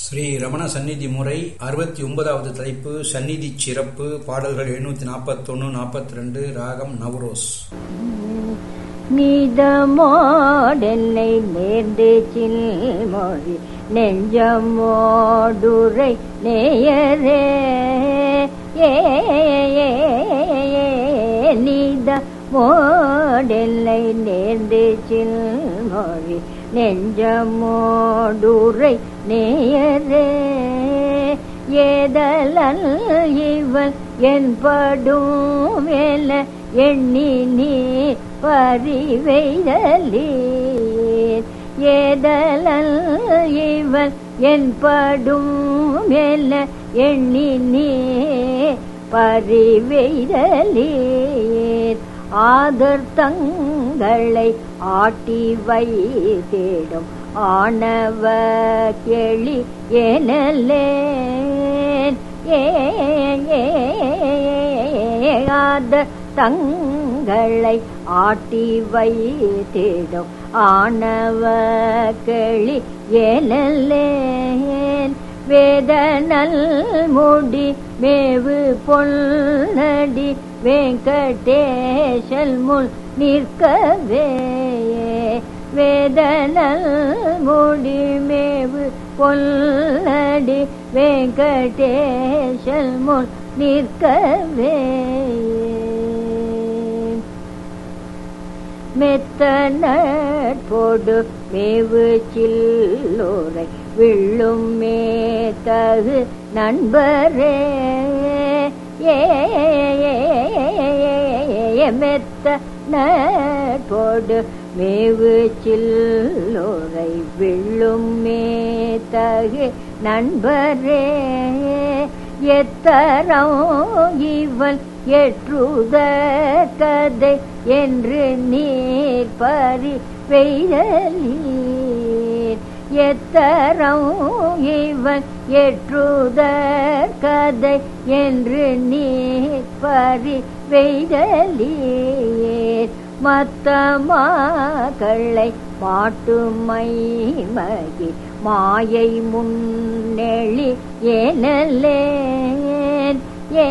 ஸ்ரீ ரமண சந்நிதி முறை அறுபத்தி ஒன்பதாவது தலைப்பு சந்நிதி சிறப்பு பாடல்கள் எழுநூத்தி நாற்பத்தொன்னு நாற்பத்தி ரெண்டு ராகம் நவரோஸ் நீதமோடென்னை நேர்ந்து சில்மொழி நெஞ்சமோடுரை நேயரே ஏ நீத மோடெல்லை நேர்ந்து சில்மொழி நெஞ்சமோடுரை நேயரே ஏதலல் இவள் என்படும் என எண்ணி நீ பறிவைதலீர் ஏதலல் இவள் என்படும் என எண்ணி நீ பறிவைதலீர் ஆதர் தங்களை ஆட்டி வைத்திடும் ஆணவ கெளி எனலேன் ஏத தங்களை ஆட்டி வைத்திடும் ஆணவ கெளி எனலேன் வேதனல் முடி மேவு பொன்னடி வெங்கடேஷல் முன் நிற்கவே வேதனல் முடி மேவு பொன்னடி வெங்கடேஷல் முன் நிற்கவே மெத்த நட்போடு மேவு சில்லோரை விள்ளும் மேத்தகு நண்பரே ஏ மெத்த நட்போடு மேவு சில்லோரை விள்ளும் மேத்தகு நண்பரே எத்தரம் இவள் எற்றுத கதை என்று நீர் பறி பெய்தலீர் எத்தரம் இவன் எற்றுத கதை என்று நீர் பறி பெய்தலீர் மத்தமாக்களை மாட்டுமை மகி மாயை முன்னெளி ஏனல்லேன் ஏ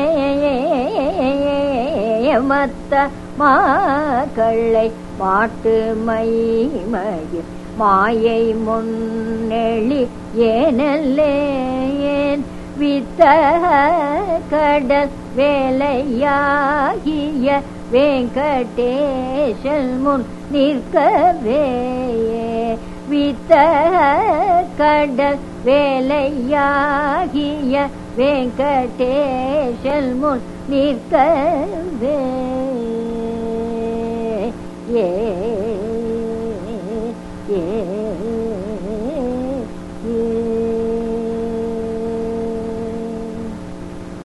மத்த மாக்களை மாட்டுமை மகி மாயை முன்னெளி ஏனல்லேன் வித்த கடல் வேலையாகிய வெங்கடேஷன் முன் நிற்கவே வித்த கடல் வேலையாகிய வெங்கடேஷன் முன் நிற்கவே ஏ